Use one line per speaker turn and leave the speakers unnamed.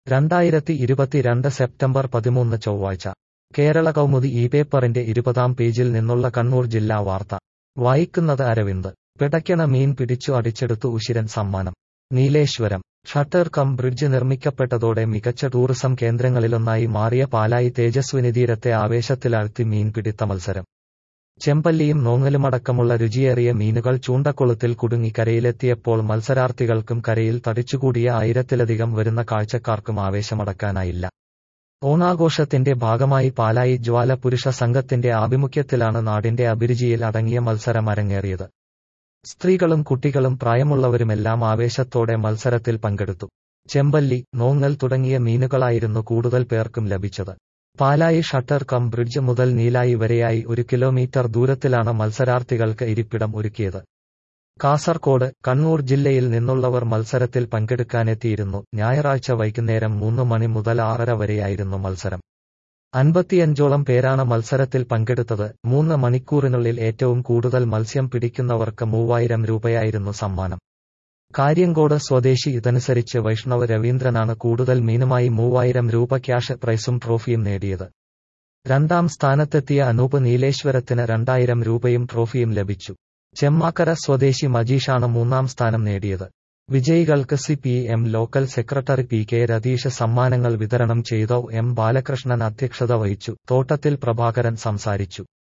രണ്ടായിരത്തി ഇരുപത്തിരണ്ട് സെപ്റ്റംബർ പതിമൂന്ന് ചൊവ്വാഴ്ച കേരള കൗമുദി ഈ പേപ്പറിന്റെ ഇരുപതാം പേജിൽ നിന്നുള്ള കണ്ണൂർ ജില്ലാ വാർത്ത വായിക്കുന്നത് അരവിന്ദ് പിടയ്ക്കണ മീൻ പിടിച്ചു അടിച്ചെടുത്തു ഉശിരൻ സമ്മാനം നീലേശ്വരം ഷട്ടർ കം ബ്രിഡ്ജ് നിർമ്മിക്കപ്പെട്ടതോടെ മികച്ച ടൂറിസം കേന്ദ്രങ്ങളിലൊന്നായി മാറിയ പാലായി തേജസ്വിനി തീരത്തെ ആവേശത്തിലാഴ്ത്തി മീൻപിടുത്ത മത്സരം ചെമ്പല്ലിയും നോങ്ങലുമടക്കമുള്ള രുചിയേറിയ മീനുകൾ ചൂണ്ടക്കുളത്തിൽ കുടുങ്ങി കരയിലെത്തിയപ്പോൾ മത്സരാർത്ഥികൾക്കും കരയിൽ തടിച്ചുകൂടിയ ആയിരത്തിലധികം വരുന്ന കാഴ്ചക്കാർക്കും ആവേശമടക്കാനായില്ല ഓണാഘോഷത്തിന്റെ ഭാഗമായി പാലായി ജ്വാല പുരുഷ സംഘത്തിന്റെ ആഭിമുഖ്യത്തിലാണ് നാടിന്റെ അഭിരുചിയിൽ അടങ്ങിയ മത്സരം അരങ്ങേറിയത് സ്ത്രീകളും കുട്ടികളും പ്രായമുള്ളവരുമെല്ലാം ആവേശത്തോടെ മത്സരത്തിൽ പങ്കെടുത്തു ചെമ്പല്ലി നോങ്ങൽ തുടങ്ങിയ മീനുകളായിരുന്നു കൂടുതൽ പേർക്കും ലഭിച്ചത് പാലായി ഷട്ടർ കം ബ്രിഡ്ജ് മുതൽ നീലായി വരെയായി ഒരു കിലോമീറ്റർ ദൂരത്തിലാണ് മത്സരാർത്ഥികൾക്ക് ഇരിപ്പിടം ഒരുക്കിയത് കാസർകോട് കണ്ണൂർ ജില്ലയിൽ നിന്നുള്ളവർ മത്സരത്തിൽ പങ്കെടുക്കാനെത്തിയിരുന്നു ഞായറാഴ്ച വൈകുന്നേരം മൂന്ന് മണി മുതൽ ആറര വരെയായിരുന്നു മത്സരം അൻപത്തിയഞ്ചോളം പേരാണ് മത്സരത്തിൽ പങ്കെടുത്തത് മൂന്ന് മണിക്കൂറിനുള്ളിൽ ഏറ്റവും കൂടുതൽ മത്സ്യം പിടിക്കുന്നവർക്ക് മൂവായിരം രൂപയായിരുന്നു സമ്മാനം കാര്യങ്കോട് സ്വദേശി ഇതനുസരിച്ച് വൈഷ്ണവ് രവീന്ദ്രനാണ് കൂടുതൽ മീനുമായി മൂവായിരം രൂപ ക്യാഷ് പ്രൈസും ട്രോഫിയും നേടിയത് രണ്ടാം സ്ഥാനത്തെത്തിയ അനൂപ് നീലേശ്വരത്തിന് രണ്ടായിരം രൂപയും ട്രോഫിയും ലഭിച്ചു ചെമ്മാക്കര സ്വദേശി മജീഷാണ് മൂന്നാം സ്ഥാനം നേടിയത് വിജയികൾക്ക് C P M local secretary P K Ratheesh സമ്മാനങ്ങൾ വിതരണം ചെയ്ത എം ബാലകൃഷ്ണൻ അധ്യക്ഷത വഹിച്ചു തോട്ടത്തിൽ പ്രഭാകരൻ സംസാരിച്ചു